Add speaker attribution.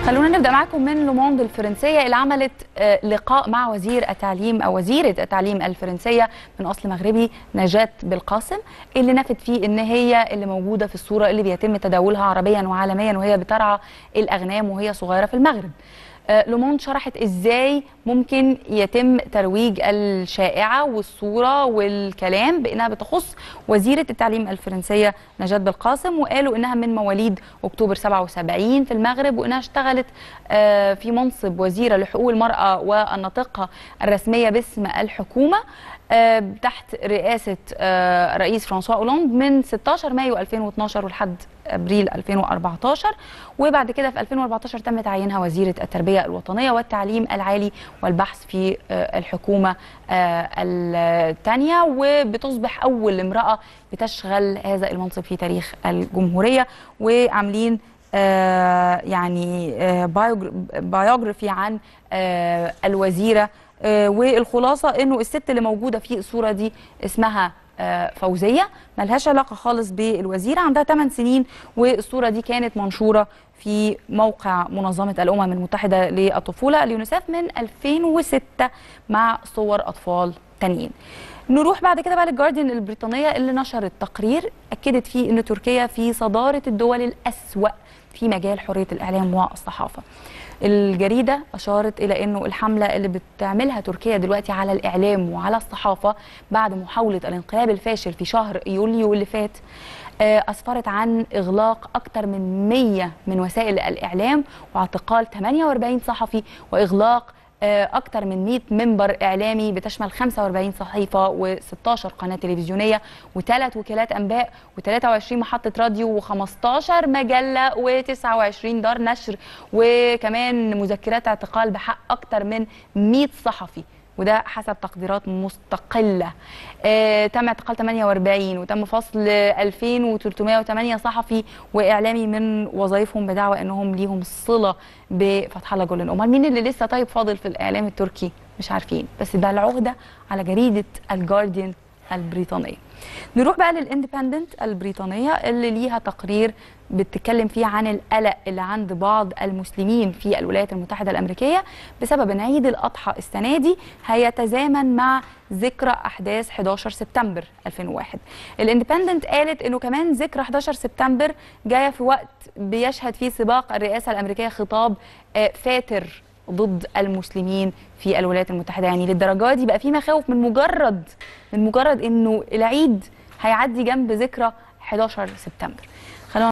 Speaker 1: خلونا نبدا معاكم من لوموند الفرنسيه اللي عملت آه، لقاء مع وزير التعليم او وزيره التعليم الفرنسيه من اصل مغربي نجاة بالقاسم اللي نفت فيه ان هي اللي موجوده في الصوره اللي بيتم تداولها عربيا وعالميا وهي بترعى الاغنام وهي صغيره في المغرب. آه، لوموند شرحت ازاي ممكن يتم ترويج الشائعه والصوره والكلام بانها بتخص وزيره التعليم الفرنسيه نجاة بالقاسم وقالوا انها من مواليد اكتوبر 77 في المغرب وانها اشتغلت آه، في منصب وزيره لحقوق المراه والناطقه الرسميه باسم الحكومه آه، تحت رئاسه آه، رئيس فرانسوا اولاند من 16 مايو 2012 ولحد ابريل 2014 وبعد كده في 2014 تم تعيينها وزيره التربيه الوطنيه والتعليم العالي والبحث في آه، الحكومه آه، الثانيه وبتصبح اول امراه بتشغل هذا المنصب في تاريخ الجمهوريه وعاملين آه، يعني آه، بايوجر- بايوجرافي عن آه، الوزيره آه، والخلاصه انه الست اللي موجوده في الصوره دي اسمها آه، فوزيه ملهاش علاقه خالص بالوزيره عندها 8 سنين والصوره دي كانت منشوره في موقع منظمه الامم المتحده للطفوله اليونيسف من 2006 مع صور اطفال تانيين نروح بعد كده بقى للجارديان البريطانيه اللي نشرت تقرير اكدت فيه ان تركيا في صداره الدول الاسوا في مجال حريه الاعلام والصحافه الجريدة أشارت إلى أنه الحملة اللي بتعملها تركيا دلوقتي على الإعلام وعلى الصحافة بعد محاولة الانقلاب الفاشل في شهر يوليو اللي فات آه، أسفرت عن إغلاق أكثر من 100 من وسائل الإعلام واعتقال 48 صحفي وإغلاق آه، أكثر من 100 منبر إعلامي بتشمل 45 صحيفة و16 قناة تلفزيونية وثلاث وكالات أنباء و23 محطة راديو و15 مجلة و29 دار نشر وكمان مذكرات اعتقال بحق أكثر من 100 صحفي وده حسب تقديرات مستقلة آه، تم اعتقال 48 وتم فصل 2308 صحفي وإعلامي من وظائفهم بدعوى أنهم ليهم صلة بفتح الله جولن أمال مين اللي لسه طيب فاضل في الإعلام التركي مش عارفين بس ده العهدة على جريدة الجارديان البريطانية نروح بقى للاندبندنت البريطانية اللي ليها تقرير بتتكلم فيه عن القلق اللي عند بعض المسلمين في الولايات المتحدة الأمريكية بسبب ان عيد الأضحى السنة دي هيتزامن مع ذكرى أحداث 11 سبتمبر 2001 الاندبندنت قالت انه كمان ذكرى 11 سبتمبر جاية في وقت بيشهد فيه سباق الرئاسة الأمريكية خطاب آه، فاتر ضد المسلمين في الولايات المتحده يعني للدرجه دي بقى في مخاوف من مجرد من مجرد انه العيد هيعدي جنب ذكرى 11 سبتمبر خلونا